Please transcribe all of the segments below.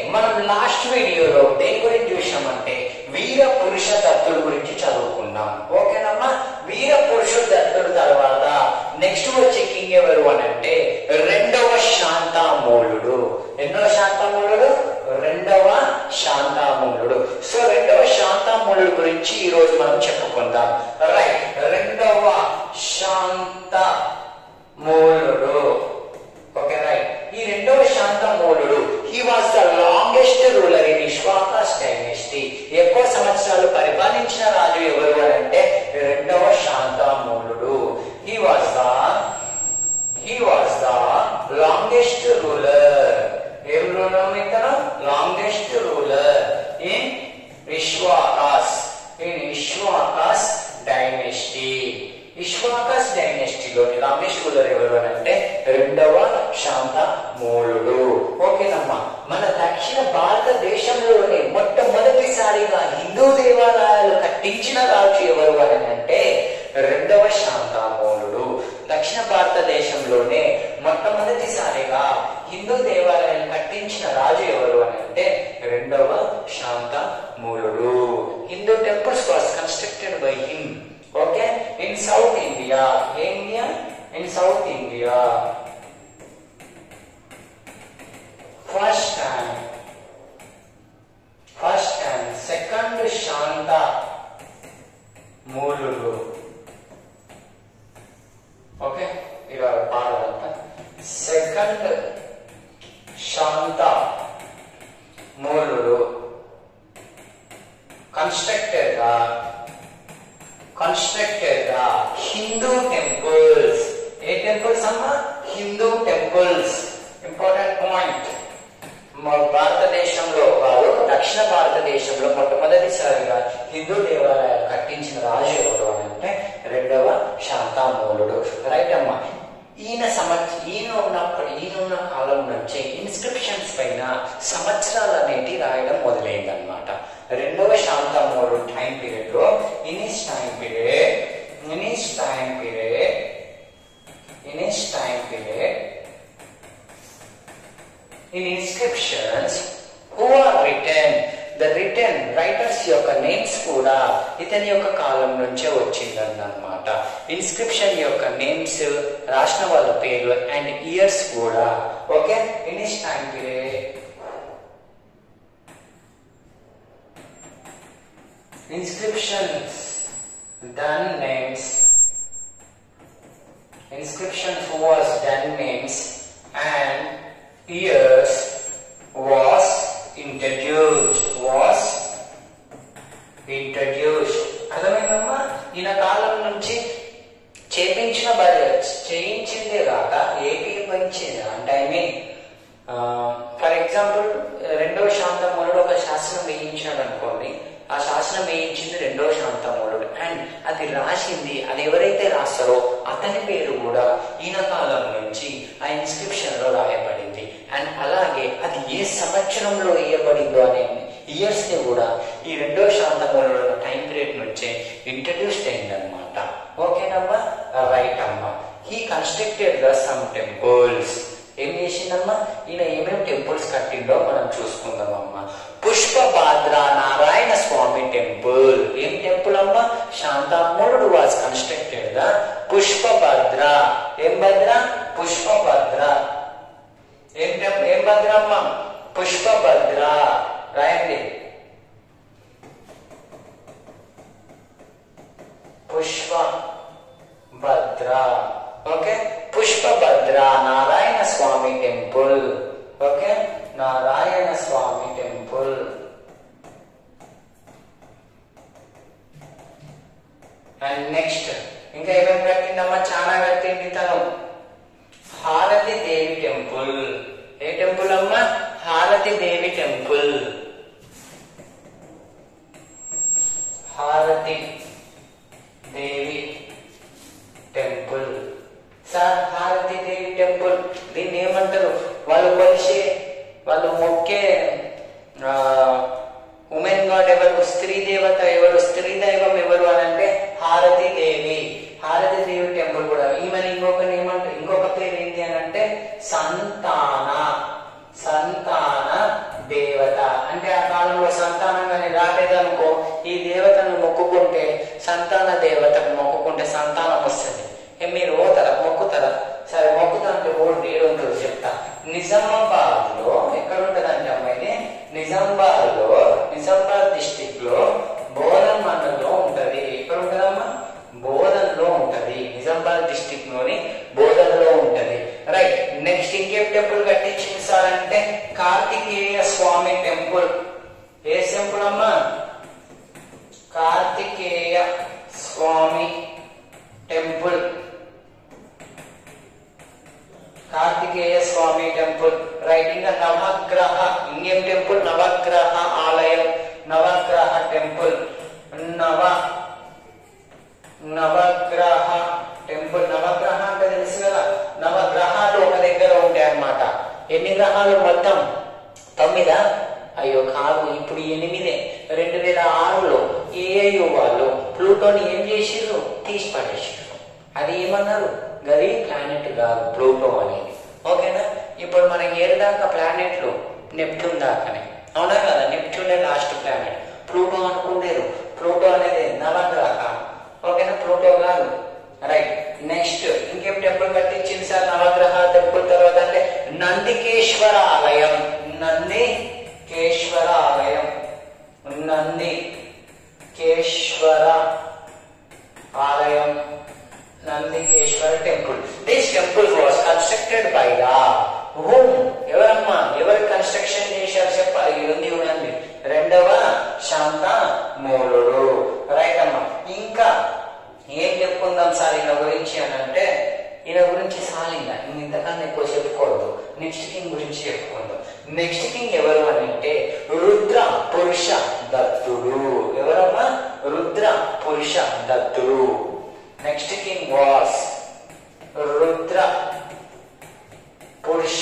మనం లాస్ట్ వీడియోలో దేని గురించి చూసామంటే వీర పురుష దత్తుడు గురించి చదువుకున్నాం ఓకేనమ్మా వీర పురుష దత్తుడు తర్వాత నెక్స్ట్ వచ్చే కింగ్ ఎవరు అని అంటే రెండవ శాంతామూలుడు ఎన్నో శాంతామూలుడు రెండవ శాంతామూలుడు సో రెండవ శాంతామూలుడు గురించి ఈ రోజు మనం చెప్పుకుందాం రైట్ రెండవ శాంత మూలుడు ఓకే రైట్ ఈ రెండవ Shantamuludu he was the longest ruler in Ikshvakas dynasty ఎక్కువ సంవత్సరాలు పరిపాలించిన రాజు ఎవరు అని అంటే రెండవ Shantamuludu he was the he was the longest ruler ఏం రూలర్ ఇతను longest ruler in Ikshvakas in Ikshvakas dynasty Ikshvakas డైనెస్టీలోని లాంగెస్ట్ రూలర్ ఎవరు అని అంటే రెండవ శాంత మూలుడు ఓకేనమ్మా మన దక్షిణ భారతదేశంలోనే మొట్టమొదటిసారిగా హిందూ దేవాలయాలు కట్టించిన రాజు ఎవరు అని అంటే రెండవ శాంతామూలుడు దక్షిణ భారతదేశంలోనే మొట్టమొదటిసారిగా హిందూ దేవాలయాలు కట్టించిన రాజు ఎవరు అని అంటే రెండవ Shantamuludu Hindu temples was constructed by him okay in South India India in South India first time first time second Shantamuludu okay ఇవాళ పాడాలంట సెకండ్ శాంత మూలుడు కన్స్ట్రక్టెడ్ గా కన్స్ట్రక్టెడ్ గా హిందూ టెంపుల్స్ ఏ టెంపుల్స్ అమ్మా హిందూ టెంపుల్స్ ఇంపార్టెంట్ పాయింట్ మన భారతదేశంలో కాదు దక్షిణ భారతదేశంలో మొట్టమొదటిసారిగా హిందూ దేవాలయాలు కట్టించిన రాజు ఎవరు అని అంటే రెండవ శాంతామూలుడు రైట్ అమ్మా ఈయన సంవత్స ఈయన ఉన్నప్పుడు ఈయన ఉన్న కాలం నుంచి ఇన్స్క్రిప్షన్స్ పైన సంవత్సరాలు అనేటి రాయడం మొదలైంది అనమాట రెండవ శాంతామూలుడు టైం పీరియడ్ లో in his time period in his time period in his time period in inscriptions who are written the written writers యొక్క నేమ్స్ కూడా ఇతని యొక్క కాలం నుంచే వచ్చిందన్నమాట ఇన్స్క్రిప్షన్ యొక్క నేమ్స్ రాసిన వాళ్ళ పేర్లు అండ్ ఇయర్స్ కూడా okay in his time period inscriptions done names inscriptions was done names and years was introduced was introduced అర్థమైందమ్మా ఈయన కాలం నుంచి చేపించిన బడ్జెట్ చేయించిందే కాక ఏకీపించింది అంటే ఐ మీన్ ఫర్ ఎగ్జాంపుల్ రెండవ శాంతమూలుడు ఒక శాస్త్రం వేయించాడు అనుకోండి ఆ శాస్త్రం వేయించింది రెండవ శాంతమూలుడు అండ్ అది రాసింది అది ఎవరైతే రాస్తారో అతని పేరు కూడా ఈయన కాలం నుంచి ఆ ఇన్స్క్రిప్షన్ లో రాయబడింది అండ్ అలాగే అది ఏ సంవత్సరంలో వేయబడిందో అనే ఇయర్స్ ని కూడా ఈ రెండో శాంతమూలుడు టైం పీరియడ్ నుంచే ఇంట్రడ్యూస్ అయిందనమాట ఓకేనమ్మా రైట్ అమ్మా he constructed the some temples ఏం చేసిందమ్మా ఈయన ఏమేమి టెంపుల్స్ కట్టిండో మనం చూసుకుందాం అమ్మా పుష్పభద్ర నారాయణ స్వామి టెంపుల్ ఏం టెంపుల్ అమ్మా Shantamuludu was constructed the Pushpabhadra ఏం భద్ర పుష్పభద్ర ఏం టెంపుల్ ఏం భద్ర అమ్మా పుష్పభద్ర రాయండి Pushpa Bhadra okay Pushpabhadra Narayana Swamy temple okay Narayana Swamy temple and next ఇంకా ఏమేమి కట్టిందమ్మా చాలా కట్టింది తను హారతి దేవి టెంపుల్ ఏ టెంపుల్ అమ్మా హారతి దేవి టెంపుల్ హారతి దేవి టెంపుల్ సార్ హారతి దేవి టెంపుల్ దీన్ని ఏమంటారు వాళ్ళు కొలిసే వాళ్ళు మొక్కే ఉమెన్ గాడ్ ఎవరు స్త్రీ దేవత ఎవరు స్త్రీ దైవం ఎవరు అని అంటే హారతి దేవి హారతి దేవి టెంపుల్ కూడా ఈమెను ఇంకొక ఏమంటారు ఇంకొక పేరు ఏంటి అని అంటే సంతాన సంతాన దేవత అంటే ఆ కాలంలో సంతానం కానీ రాలేదనుకో ఈ దేవతను మొక్కుకుంటే సంతాన దేవతను మొక్కుకుంటే సంతానం వస్తుంది ఏ మీరు పోతారా మొక్కుతారా సరే మొక్కుతా అంటే ఓడి ఏడు ఉంటుంది చెప్తా నిజామాబాద్ లో ఎక్కడ ఉంటదంటే అమ్మాయిని నిజామాబాద్ లో నిజామాబాద్ డిస్టిక్ లో బోధన్ మండలంలో ఉంటది ఎక్కడ ఉంటదమ్మా బోధన్లో ఉంటది నిజామాబాద్ డిస్టిక్ లోని బోధన్లో ఉంటది రైట్ నెక్స్ట్ ఇంకేం టెంపుల్ కట్టించింది సార్ అంటే కార్తికేయ స్వామి టెంపుల్ ఏ టెంపుల్ అమ్మా Kartikeya Swamy temple Kartikeya Swamy temple right ఇంకా నవగ్రహ ఇంకేం టెంపుల్ నవగ్రహ ఆలయం నవగ్రహ టెంపుల్ నవ నవగ్రహ టెంపుల్ నవగ్రహ అంటే తెలుసు కదా నవగ్రహాలు ఒక దగ్గర ఉంటాయి అన్నమాట ఎన్ని గ్రహాలు మొత్తం తొమ్మిదా అయ్యో కాదు ఇప్పుడు ఎనిమిదే రెండు వేల ఆరులో ఏఐయు వాళ్ళు ప్లూటోని ఏం చేసిర్రు తీసి పడేసిర్రు అది ఏమన్నారు గది ప్లానెట్ కాదు ప్లూటో అనేది ఓకేనా ఇప్పుడు మనకి ఏడు దాకా ప్లానెట్లు నెప్ట్యూన్ దాకానే అవునా కదా నెప్ట్యూనే లాస్ట్ ప్లానెట్ ప్లూటో అనుకుంటారు ప్లూటో అనేది నవగ్రహ ఓకేనా ప్లూటో కాదు రైట్ నెక్స్ట్ ఇంకేం టెంపుల్ కట్టించింది సార్ నవగ్రహ టెంపుల్ తర్వాత అంటే నందికేశ్వర ఆలయం నందికేశ్వర ఆలయం నంది కేశ్వర ఆలయం Nandikeshwara temple this temple was constructed by the whom ఎవరమ్మా ఎవరు కన్స్ట్రక్షన్ చేశారు చెప్పాలి ఇది ఉంది చూడండి రెండవ శాంత మూలుడు రైట్ అమ్మా ఇంకా ఏం చెప్పుకుందాం సార్ ఈయన గురించి అని అంటే ఈయన గురించి సాలిందా ఇంతకన్నా ఎక్కువ చెప్పుకోవద్దు నెక్స్ట్ కింగ్ గురించి చెప్పుకుందాం నెక్స్ట్ కింగ్ ఎవరు అని అంటే రుద్ర పురుష దత్తుడు ఎవరమ్మా రుద్ర పురుష దత్తుడు next king was Rudra Purusha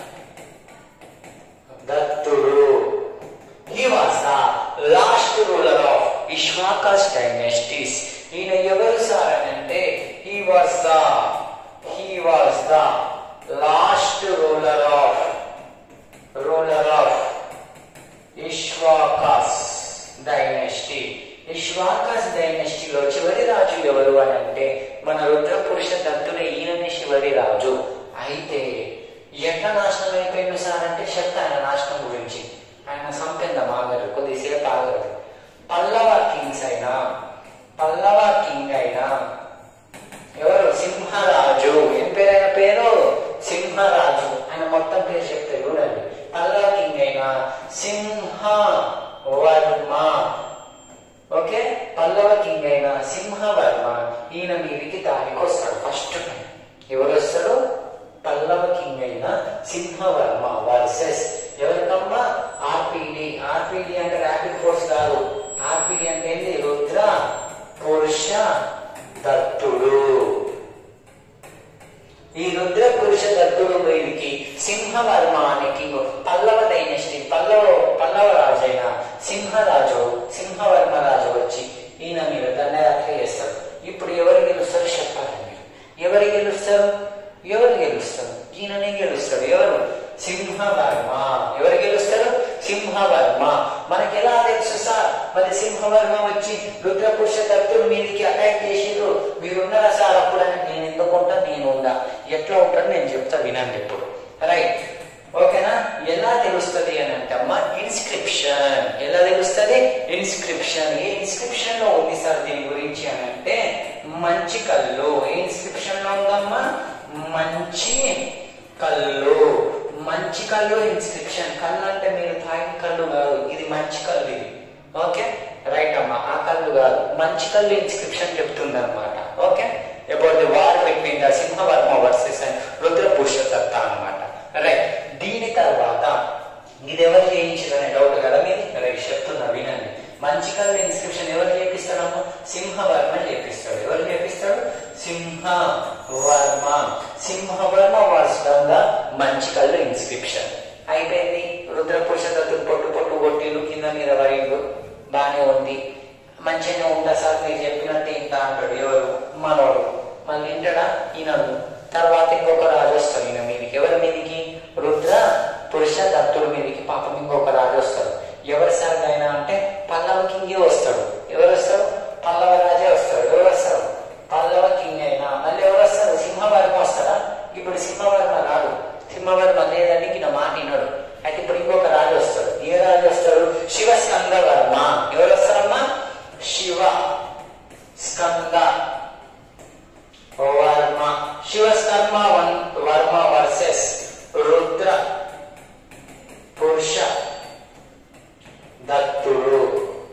Dattudu he was the last ruler of Ikshvakas dynasties ఈయన ఎవరు సార్ అని అంటే he was the he was the last ruler of ruler of Ikshvakas dynasty Ikshvakas డైనెస్టీలో చివరి రాజు ఎవరు అని అంటే మన రుద్ర పురుష దత్తుడే ఈయననే చివరి రాజు అయితే ఎట్లా నాశనం అయిపోయింది సార్ అంటే చెప్తా ఆయన నాశనం గురించి ఆయన సంపెందం ఆగరు కొద్దిసేపు ఆగరు పల్లవ కింగ్స్ అయినా పల్లవ కింగ్ అయినా ఎవరు సింహరాజు ఏం పేరు ఆయన పేరు సింహరాజు ఆయన మొత్తం పేరు చెప్తే చూడండి పల్లవ కింగ్ అయినా సింహ వర్మ ఓకే పల్లవ కింగ్ అయిన సింహవర్మ ఈయన మీదికి దానికి వస్తాడు ఫస్ట్ ఎవరు వస్తాడు పల్లవ కింగ్ అయిన సింహవర్మ వర్సెస్ ఎవరికమ్మా ఆర్పిడి ఆర్పిడి అంటే ర్యాపిడ్ ఫోర్స్ కాదు ఆర్పిడి అంటే ఏంటి రుద్ర పురుష దత్తుడు ఈ రుద్ర పురుష దత్తుడు వీరికి సింహవర్మ అనే కింగ్ పల్లవ డైనస్టీ పల్లవ పల్లవ రాజు అయిన సింహరాజు సింహవర్మ రాజు వచ్చి ఈయన మీద దండయాత్ర చేస్తారు ఇప్పుడు ఎవరు గెలుస్తారు చెప్పాలి మీరు ఎవరు గెలుస్తారు ఎవరు గెలుస్తారు ఈయననే గెలుస్తాడు ఎవరు సింహవర్మ ఎవరు గెలుస్తారు సింహవర్మ మనకి ఎలా తెలుసు సార్ మరి సింహవర్మ వచ్చి రుద్రపురుష దత్తుడు మీదికి అటాక్ చేసిండ్రు మీరున్నారా సార్ అప్పుడు అని నేను ఎందుకు ఉంటా నేను ఉందా ఎట్లా ఉంటాను నేను చెప్తా వినండి ఇప్పుడు రైట్ ఓకేనా ఎలా తెలుస్తుంది అని అంటే అమ్మా ఇన్స్క్రిప్షన్ ఎలా తెలుస్తుంది ఇన్స్క్రిప్షన్ ఏ ఇన్స్క్రిప్షన్ లో ఉంది సార్ దీని గురించి అని అంటే మంచి కళ్ళు ఏ ఇన్స్క్రిప్షన్ లో ఉందమ్మా మంచి కళ్ళు మంచి కళ్ళు ఇన్స్క్రిప్షన్ కళ్ళు అంటే మీరు తాగిన కళ్ళు కాదు ఇది మంచి కళ్ళు ఇది ఓకే రైట్ అమ్మా ఆ కళ్ళు కాదు మంచి కళ్ళు ఇన్స్క్రిప్షన్ చెప్తుంది అనమాట okay about the war between the Simhavarma versus and Rudra Purushadatta అనమాట రైట్ దీని తర్వాత ఇది ఎవరు చేయించారనే డౌట్ కదా మీది రైట్ చెప్తున్నా వినండి మంచి కళ్ళు ఇన్స్క్రిప్షన్ ఎవరు చేపిస్తాడమ్మా సింహవర్మ చేపిస్తాడు ఎవరు చేపిస్తాడు Simha Varma Simhavarma was done the Manchikallu inscription అయిపోయింది రుద్ర పురుషదత్తుడు పొట్టు పొట్టు కొట్టిలు కింద మీద వరిండు బానే ఉంది మంచిగానే ఉందా సార్ మీరు చెప్పినట్టు ఇంత అంటాడు ఎవరు మనోడు మళ్ళీ వింటాడా ఈయనడు తర్వాత ఇంకొక రాజు వస్తాడు ఈయన మీదికి ఎవరి మీదికి రుద్ర పురుష దత్తుడు మీదికి పాపం ఇంకొక పురుష దత్తుడు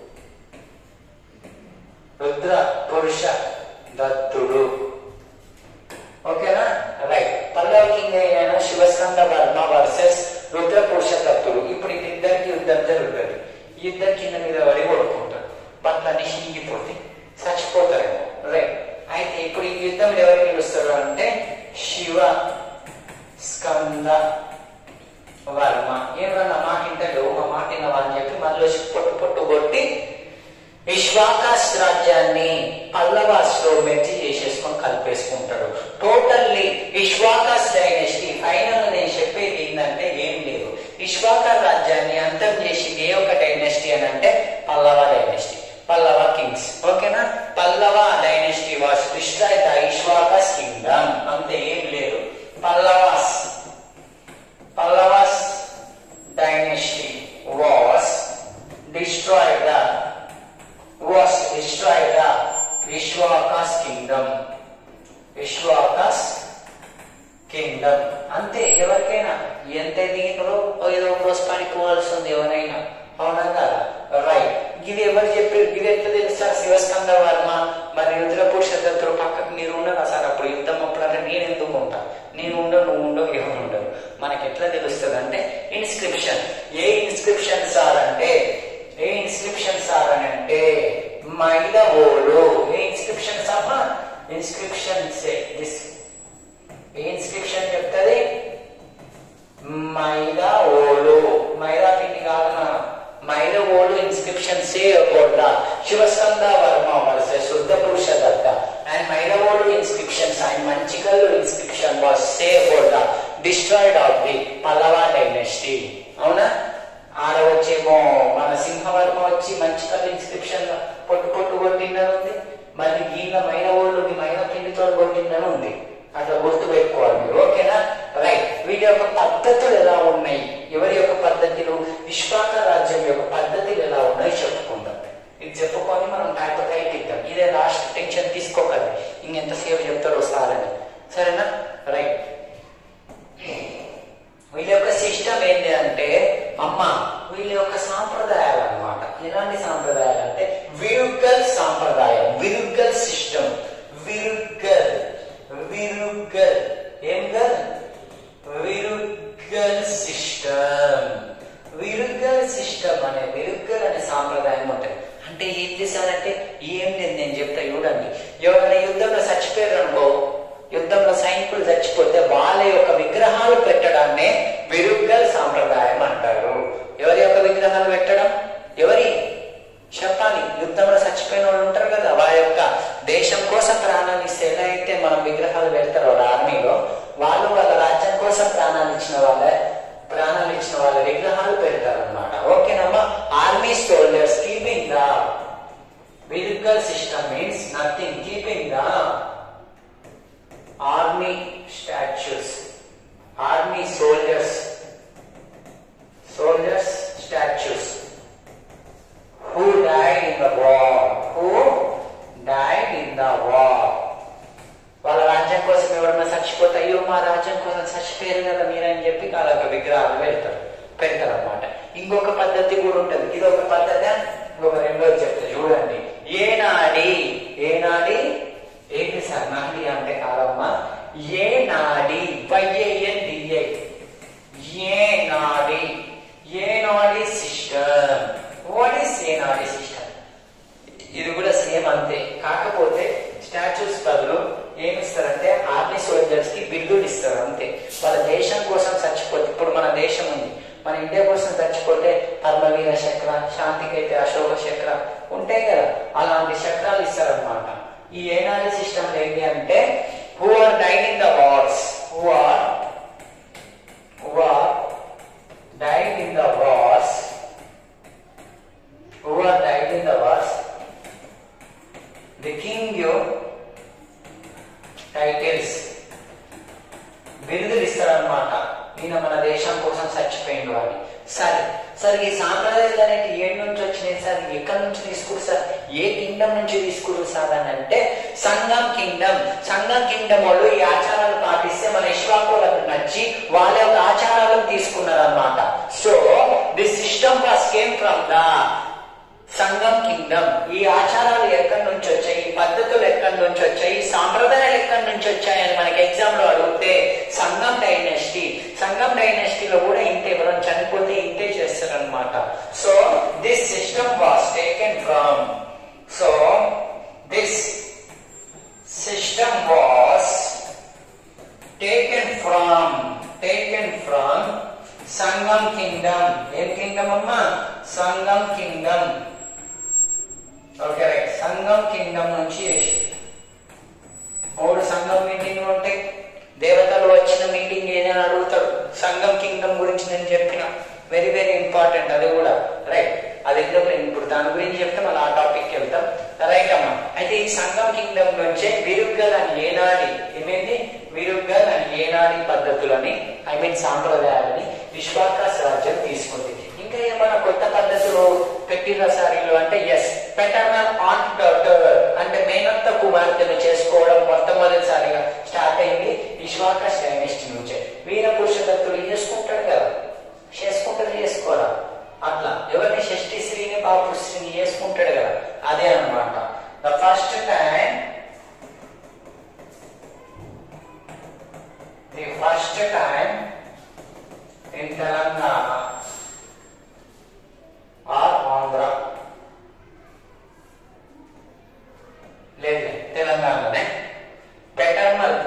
రుద్ర పురుష దత్తుడు ఓకేనా రైట్ పల్లవ కింగ్ అయిన శివస్కంద వర్మ వర్సెస్ రుద్ర పురుష దత్తుడు ఇప్పుడు ఇద్దరికి యుద్ధం జరుగుతుంది ఈ ఇద్దరు కింద మీద పడి కొడుకుంటారు బట్టలన్నీ చినిగిపోతే చచ్చిపోతారేమో రైట్ అయితే ఇప్పుడు ఈ యుద్ధం ఎవరు గెలుస్తారు అంటే శివ స్కంద వర్మ ఏమన్నా మాట ఇంటాడు మా మాట వినవా అని చెప్పి మళ్ళీ వచ్చి పొట్టు పొట్టు కొట్టి విశ్వాకాశ్ రాజ్యాన్ని పల్లవాస్ లో మెర్జి చేసేసుకొని కలిపేసుకుంటాడు టోటల్లీ విశ్వాకాశ్ డైనెస్టీ ఫైనల్ నేను చెప్పేది ఏంటంటే ఏం లేదు విశ్వాక రాజ్యాన్ని అంతం చేసింది ఏ ఒక డైనెస్టీ అని అంటే పల్లవ డైనెస్టీ పల్లవ కింగ్స్ ఓకేనా Pallava dynasty was destroy the Ikshvakas kingdom అంతే ఏం లేదు Pallavas Pallavas dynasty was destroyed the was destroyed the Vishwakas kingdom. Vishwakas kingdom. అంతే ఎవరికైనా ఎంత ఎదిగినరో ఏదో రోజు పనిపోవాల్సి ఉంది ఎవరైనా అవునా కదా రైట్ ఇది ఎవరు చెప్పి ఇది ఎట్లా తెలుసా శివస్కంద వర్మ మరి రుద్రపురుష దత్తుడు పక్కకు మీరు ఉండరు సార్ అప్పుడు యుద్ధం అప్పుడు అంటే నేను ఎందుకు ఉంటా నేను ఉండవు నువ్వు ఉండవు ఎవరు ఉండరు మనకి ఎట్లా తెలుస్తుంది అంటే ఇన్స్క్రిప్షన్ ఏ ఇన్స్క్రిప్షన్ సార్ అంటే ఏ ఇన్స్క్రిప్షన్ సార్ అని అంటే మైదవోలు ఏ ఇన్స్క్రిప్షన్ అమ్మా ఇన్స్క్రిప్షన్ దిస్ ఏ ఇన్స్క్రిప్షన్ చెప్తుంది మైదా ఓలు మైదా పిండి కాదు Mydavolu inscription say about Sivaskanda Varma versus Shuddha Purusha Datta and Mydavolu inscriptions and Manchikal inscription was say about destroyed of the Pallava dynasty అవునా ఆడ వచ్చేమో మన సింహవర్మ వచ్చి మంచి కల్ ఇన్స్క్రిప్షన్ పొట్టు పొట్టు కొట్టిందని ఉంది మళ్ళీ ఈయన మైన ఓళ్ళు మైన పిండితో కొట్టిందని ఉంది అట్లా గుర్తు పెట్టుకోవాలి మీరు ఓకేనా రైట్ వీటి యొక్క పద్ధతులు ఎలా ఉన్నాయి ఎవరి యొక్క పద్ధతులు విశ్వాక రాజ్యం యొక్క పద్ధతులు ఎలా ఉన్నాయి చెప్పుకుందాం ఇది చెప్పుకొని మనం టైప్ టైప్ ఇద్దాం ఇదే లాస్ట్ టెన్షన్ తీసుకోకండి ఇంకెంతసేపు చెప్తారో సారని సరేనా రైట్ వీళ్ళ యొక్క సిస్టమ్ ఏంటి అంటే అమ్మ వీళ్ళ యొక్క సాంప్రదాయాలు అన్నమాట ఎలాంటి సాంప్రదాయాలు అంటే విరుగ్గల్ సాంప్రదాయం విరుగ్గల్ సిస్టమ్ విరుగ్గల్ విరుగ్గల్ ఏం గల్ విరుగ్గల్ సిస్టమ్ విరుగ్గల్ సిస్టమ్ అనే విరుగ్గల్ అనే సాంప్రదాయం ఉంటుంది అంటే ఏం చేశారంటే ఏం లేదు నేను చెప్తా చూడండి ఎవరైనా యుద్ధంలో చచ్చిపోయారు అనుకో యుద్ధంలో సైనికులు చచ్చిపోతే వాళ్ళ యొక్క విగ్రహాలు పెట్టడాన్నే విరుగ్గల్ సాంప్రదాయం అంటారు ఎవరి యొక్క విగ్రహాలు పెట్టడం ఎవరి చెప్పాలి యుద్ధంలో చచ్చిపోయిన వాళ్ళు ఉంటారు కదా వారి యొక్క దేశం కోసం ప్రాణాలు ఇస్తే ఎలా అయితే మనం విగ్రహాలు పెడతారో ఆర్మీలో వాళ్ళు వాళ్ళ రాజ్యం కోసం ప్రాణాలు ఇచ్చిన వాళ్ళ ప్రాణాలు ఇచ్చిన వాళ్ళ విగ్రహాలు పెడతారు అనమాట ఓకేనమ్మా army soldiers keeping the virugal system means nothing keeping the army statues army soldiers soldiers statues who died in the war who died in the war వాళ్ళ రాజ్యం కోసం ఎవరన్నా చచ్చిపోతే అయ్యో మా రాజ్యం కోసం చచ్చిపోయారు కదా మీరని చెప్పి వాళ్ళ యొక్క విగ్రహాలు పెడతారు పెడతారు అనమాట ఇంకొక పద్ధతి కూడా ఉంటుంది ఇది ఒక పద్ధతి ఇంకొక రెండోది చెప్తా చూడండి ఏనాడి ఏనాడి ఏంటి సార్ నాడి అంటే కాదమ్మా ఏ నాడి వైఏఎన్ డిఏ ఏ నాడి ఏ నాడి సిస్టమ్ వాట్ ఈస్ ఏ నాడి సిస్టమ్ ఇది కూడా సేమ్ అంతే కాకపోతే స్టాచ్యూస్ బదులు ఏమి ఇస్తారంటే ఆర్మీ సోల్జర్స్ కి బిల్లులు ఇస్తారు అంతే వాళ్ళ దేశం కోసం చచ్చిపోతే ఇప్పుడు మన దేశం ఉంది మన ఇండియా కోసం చచ్చిపోతే పద్మవీర చక్ర శాంతికైతే అశోక చక్ర ఉంటాయి కదా అలాంటి చక్రాలు ఇస్తారనమాట ఈ ఏనాది సిస్టమ్ ఏంటి అంటే who are died in the wars who are who are died in the wars who are died in the wars the king you titles బిరుదులు ఇస్తారనమాట ఈయన మన దేశం కోసం చచ్చిపోయిండు అని సరే సార్ ఈ సాంప్రదాయాలు అనేవి ఏడు నుంచి వచ్చినాయి సార్ ఎక్కడి నుంచి తీసుకురు సార్ ఏ కింగ్డమ్ నుంచి తీసుకురు సార్ అని అంటే సంగం కింగ్డమ్ సంగం కింగ్డమ్ వాళ్ళు ఈ ఆచారాలు పాటిస్తే మన ఇష్వాకులకు నచ్చి వాళ్ళ యొక్క ఆచారాలను తీసుకున్నారు అనమాట so this system was came from the Sangam kingdom ఈ ఆచారాలు ఎక్కడి నుంచి వచ్చాయి ఈ పద్ధతులు ఎక్కడి నుంచి వచ్చాయి ఈ సాంప్రదాయాలు ఎక్కడి నుంచి వచ్చాయి అని మనకి ఎగ్జామ్ లో అడిగితే సంగం డైనెస్టీ సంగం డైనెస్టీలో కూడా ఇంతే ఎవరైనా చనిపోతే ఇంతే చేస్తారనమాట so this system was taken from so this system was taken from taken from Sangam kingdom ఏం కింగ్డమ్ అమ్మా Sangam kingdom okay right Sangam kingdom నుంచి చేసి మూడు సంఘం మీటింగ్ ఉంటే దేవతలు వచ్చిన మీటింగ్ ఏదైనా అడుగుతాడు సంఘం కింగ్డమ్ గురించి నేను చెప్పిన వెరీ వెరీ ఇంపార్టెంట్ అది కూడా రైట్ అది ఎందుకు నేను ఇప్పుడు దాని గురించి చెప్తే మళ్ళీ ఆ టాపిక్ వెళ్తాం రైట్ అమ్మా అయితే ఈ సంఘం కింగ్డమ్ నుంచే విరుగ్గా దాని ఏనాడి ఏమైంది విరుగ్గా దాని ఏనాడి పద్ధతులని ఐ మీన్ సాంప్రదాయాలని విశ్వాకాశ రాజ్యం తీసుకుంది ఇంకా ఏమైనా కొత్త పద్ధతులు పెట్టిన సారీలు అంటే ఎస్ పెటర్నల్ ఆంట్ డాటర్ అంటే మేనత్త కుమార్తెను చేసుకోవడం మొట్టమొదటిసారిగా స్టార్ట్ అయింది విశ్వాకాశ డైనెస్టీ నుంచే వీర పురుషదత్తుడు చేసుకుంటాడు కదా చేసుకుంటాడు చేసుకోరా అట్లా ఎవరిని షష్ఠి శ్రీని బాపు శ్రీని చేసుకుంటాడు కదా అదే అన్నమాట the first time the first time in Telangana or Andhra లేదు తెలంగాణలోనే paternal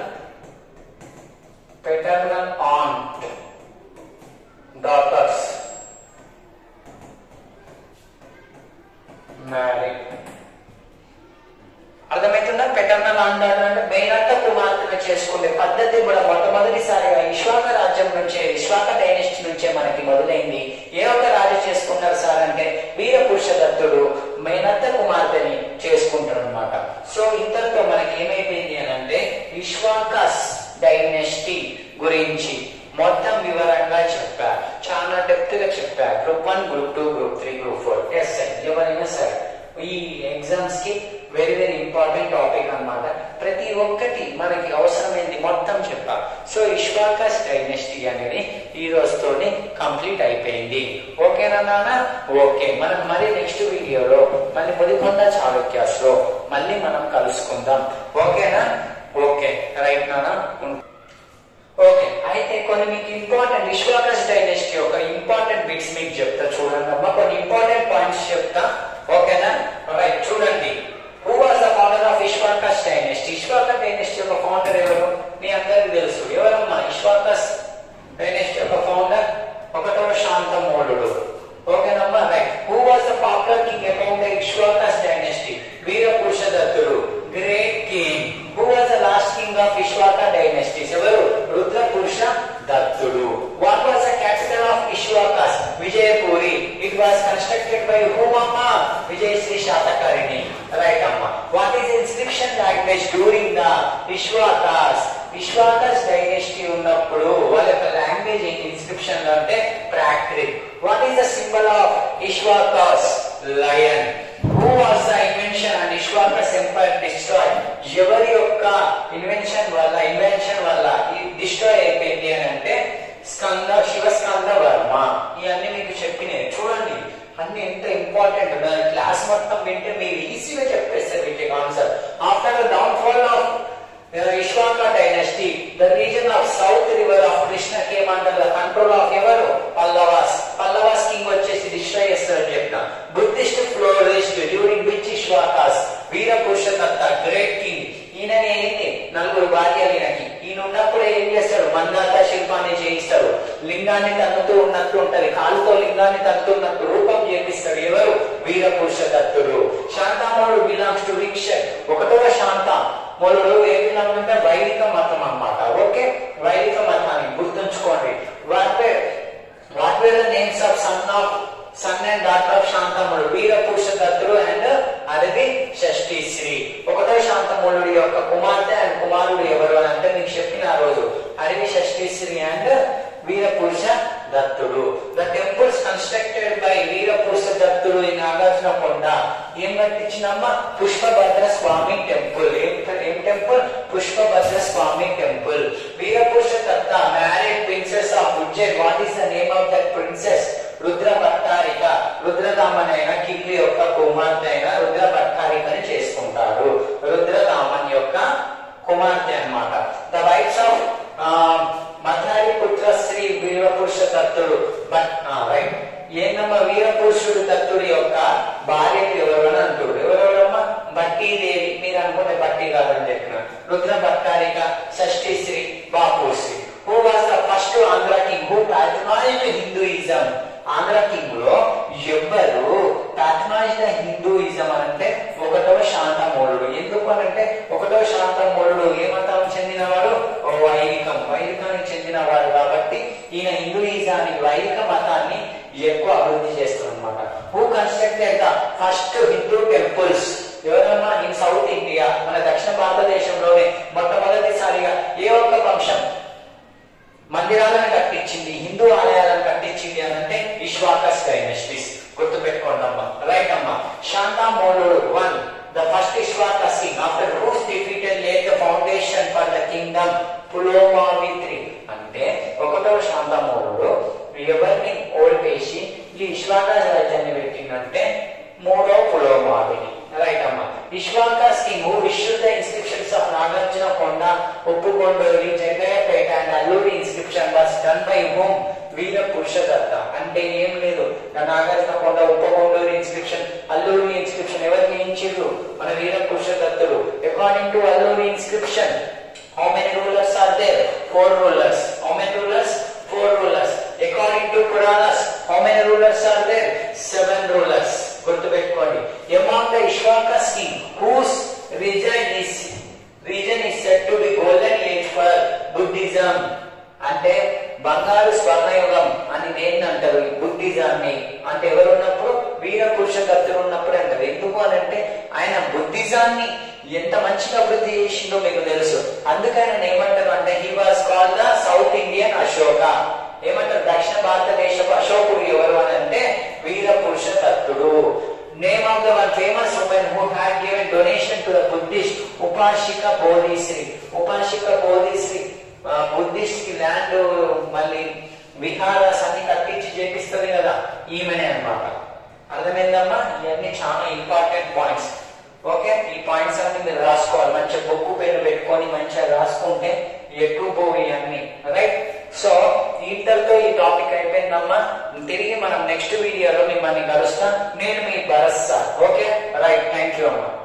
paternal aunt daughters married అర్థమవుతుందా పెటర్నల్ ఆంట్ డాటర్ అంటే మేనత్త కుమార్తెను చేసుకునే పద్ధతి కూడా మొట్టమొదటిసారిగా విశ్వాక రాజ్యం నుంచే విశ్వాక డైనెస్టీ నుంచే మనకి మొదలైంది ఏ ఒక్క రాజు చేసుకున్నారు సార్ అంటే వీర పురుషదత్తుడు మేనత్త కుమార్తెని చేసుకుంటారు అనమాట సో ఇంతటితో మనకి ఏమైపోయింది అని అంటే విశ్వాకస్ డైనెస్టీ గురించి మొత్తం వివరంగా చెప్పా చాలా డెప్త్ గా చెప్పా group one group two group three group four yes sir ఎవరైనా సరే ఈ ఎగ్జామ్స్ కి వెరీ వెరీ ఇంపార్టెంట్ టాపిక్ అన్నమాట ప్రతి ఒక్కటి మనకి అవసరమైంది మొత్తం చెప్పా సో ఇష్వాకాస్ డైనెస్టీ అనేది ఈ రోజుతోని కంప్లీట్ అయిపోయింది ఓకేనా నాన్న ఓకే మనం మరి నెక్స్ట్ వీడియోలో మళ్ళీ ముదికొండ చాళుక్యాస్ లో మళ్ళీ మనం కలుసుకుందాం ఓకేనా ఓకే రైట్ నాన్న ఉం- ఓకే అయితే కొన్ని మీకు ఇంపార్టెంట్ విశ్వాకస్ డైనెస్టీ యొక్క ఇంపార్టెంట్ బిట్స్ మీకు చెప్తా చూడండి అమ్మా కొన్ని ఇంపార్టెంట్ పాయింట్స్ చెప్తా ఓకేనా రైట్ చూడండి who was the founder of Ikshvakas dynasty Ikshvakas dynasty యొక్క ఫౌండర్ ఎవరు మీ అందరికీ తెలుసు ఎవరమ్మా విశ్వాకస్ డైనెస్టీ యొక్క ఫౌండర్ ఒకటవ శాంతమూలుడు ఓకేనమ్మా right who was the popular king amount the Ikshvakas dynasty Veera Purushadattudu great king who was the last king of Ikshvaka dynasties ఎవరు Rudra Purusha Dattudu what was the capital of Ikshvakas Vijayapuri it was constructed by whom అమ్మ విజయశ్రీ శాతకర్ణి రైట్ అమ్మ what is inscription language during the Ikshvakas Ikshvakas dynasty ఉన్నప్పుడు వాళ్ళ యొక్క language ఏంటి inscription లో అంటే Prakrit what is the symbol of విశ్వాకాస్ lion who was the invention and Ikshvakas empire destroy ఎవరి యొక్క ఇన్వెన్షన్ వల్ల ఇన్వెన్షన్ వల్ల ఈ డిస్ట్రాయ్ అయిపోయింది అని అంటే స్కంద శివస్కంద వర్మ ఇవన్నీ మీకు చెప్పినాయి చూడండి అన్ని ఎంత ఇంపార్టెంట్ క్లాస్ మొత్తం వింటే మీరు ఈజీగా చెప్పేస్తారు వీటికి answer after the downfall of Ikshvaka dynasty the region of south river of Krishna came under the control of ఎవరు పల్లవాస్ పల్లవాస్ కింగ్ వచ్చేసి డిస్ట్రాయ్ చేస్తారని చెప్పిన Buddhist flourished during which Ikshvakas Veera Purushadatta great king ఈయన ఏంటి నలుగురు భార్యలు ఈయనకి ఈయన ఉన్నప్పుడు ఏం చేస్తాడు మందాత శిల్పాన్ని చేయిస్తాడు లింగాన్ని తన్నుతూ ఉన్నట్టు ఉంటది కాలుతో లింగాన్ని తన్నుతున్నట్టు రూపం చేపిస్తాడు ఎవరు వీర పురుషదత్తుడు శాంతామూలుడు బిలాంగ్స్ టు రిక్ష ఒకటవ శాంత మూలుడు ఏ బిలాంగ్ అంటే వైదిక మతం అన్నమాట ఓకే వైదిక మతాన్ని గుర్తుంచుకోండి వాటి what were the names of son of son and daughter of Shantamudu Veera Purusha Dattudu and అరవి షష్ఠి శ్రీ ఒకటో శాంతములుడి యొక్క కుమార్తె అండ్ కుమారుడు ఎవరు అని అంటే మీకు చెప్పిన ఆ రోజు అరవి షష్ఠి Shri and Veera Purusha Dattudu the temples constructed by Veerapurusha Dattudu ఈ నాగార్జున కొండ ఏం కట్టించినమ్మా పుష్పభద్ర స్వామి టెంపుల్ ఏం ఏం temple Pushpabhadra Swamy temple Veerapurusha Datta married princess of Ujjain what is the name of that princess Rudra Bhattarika రుద్రదామనైన కింగ్లి యొక్క కుమార్తె అయిన రుద్ర భట్టారికని చేసుకుంటారు రుద్రదామన్ యొక్క కుమార్తె అన్నమాట ద వైఫ్స్ ఆఫ్ మధారి పుత్ర శ్రీ వీరపురుష దత్తుడు బట్ రైట్ ఏందమ్మా వీరపురుషుడు దత్తుడి యొక్క భార్య ఎవరు అని అంటుడు ఎవరెవరమ్మా బట్టీదేవి మీరు అనుకునే బట్టి కాదని చెప్పిన Rudra Bhattarika Shashti Sri Bapusri who was the first Andhra king who patronized Hinduism Andhra king లో ఎవ్వరు ప్యాథమైజ్డ్ హిందూయిజం అంటే ఒకటవ శాంతమూలుడు ఎందుకు అనంటే ఒకటవ శాంతమూలుడు ఏ మతం చెందినవాడు ఓ వైదికం వైదికానికి చెందినవాడు కాబట్టి ఈయన హిందూయిజానికి వైదిక మతాన్ని ఎక్కువ అభివృద్ధి చేస్తున్నమాట who constructed the first Hindu temples ఎవరన్నా ఇన్ సౌత్ ఇండియా మన దక్షిణ భారతదేశంలోనే మొట్టమొదటిసారిగా ఏ ఒక్క వంశం మందిరాలను కట్టించింది హిందూ ఆలయాలను కట్టించింది అని అంటే ఇష్వాకస్ డైనస్టీస్ గుర్తు పెట్టుకోండి అమ్మా రైట్ అమ్మా Shantamuludu one the first Ikshvakas king after whose defeated late the foundation for the kingdom పులోమావిత్రి అంటే ఒకటవ శాంతమౌలుడు ఎవరిని ఓడిపేసి ఈ ఇష్వాకస్ రాజ్యాన్ని పెట్టిందంటే మూడో పులోమావిని రైట్ అమ్మా Ikshvakas king who issued the inscriptions of Nagarjuna Konda Uppukonduri Jaggayyapeta and Alluri inscription was done by whom Veera Purushadatta అంటే ఏం లేదు నా నాగార్జున కొండ ఉప్పకొండూరి ఇన్స్క్రిప్షన్ అల్లూరి ఇన్స్క్రిప్షన్ ఎవరికి ఇచ్చిండ్రు మన వీర పురుషదత్తుడు according to Alluri inscription how many rulers are there four rulers how many rulers four rulers according to Puranas how many rulers are there seven rulers గుర్తుపెట్టుకోండి among the Ikshvakus king whose reason is reason is set to be golden age for Buddhism అంటే బంగారు స్వర్ణయుగం అని దేన్ని అంటారు ఈ బుద్ధిజాన్ని అంటే ఎవరు ఉన్నప్పుడు వీర పురుష దత్తులు ఉన్నప్పుడు అంటారు ఎందుకు అని అంటే ఆయన బుద్ధిజాన్ని ఎంత మంచిగా అభివృద్ధి చేసిందో మీకు తెలుసు అందుకని ఆయన ఏమంటారు అంటే he was call the South Indian Ashoka ఏమంటారు దక్షిణ భారతదేశపు అశోకుడు ఎవరు అని అంటే వీర పురుష దత్తుడు name of the one famous women who had given donation to the Buddhist upasika Bodhisri upasika Bodhisri Buddhist కి ల్యాండ్ మళ్ళీ విహారాస్ అన్ని కట్టించి చేపిస్తుంది కదా ఈమెనే అన్నమాట అర్థమైందమ్మా ఇవన్నీ చాలా ఇంపార్టెంట్ పాయింట్స్ ఓకే ఈ పాయింట్స్ అన్ని మీరు రాసుకోవాలి మంచిగా బొక్కు పేరు పెట్టుకొని మంచిగా రాసుకుంటే ఎక్కువ పోయి అన్ని రైట్ సో ఇంతటితో ఈ టాపిక్ అయిపోయిందమ్మా తిరిగి మనం నెక్స్ట్ వీడియోలో మిమ్మల్ని కలుస్తా నేను మీ Bharat sir okay right thank you అమ్మా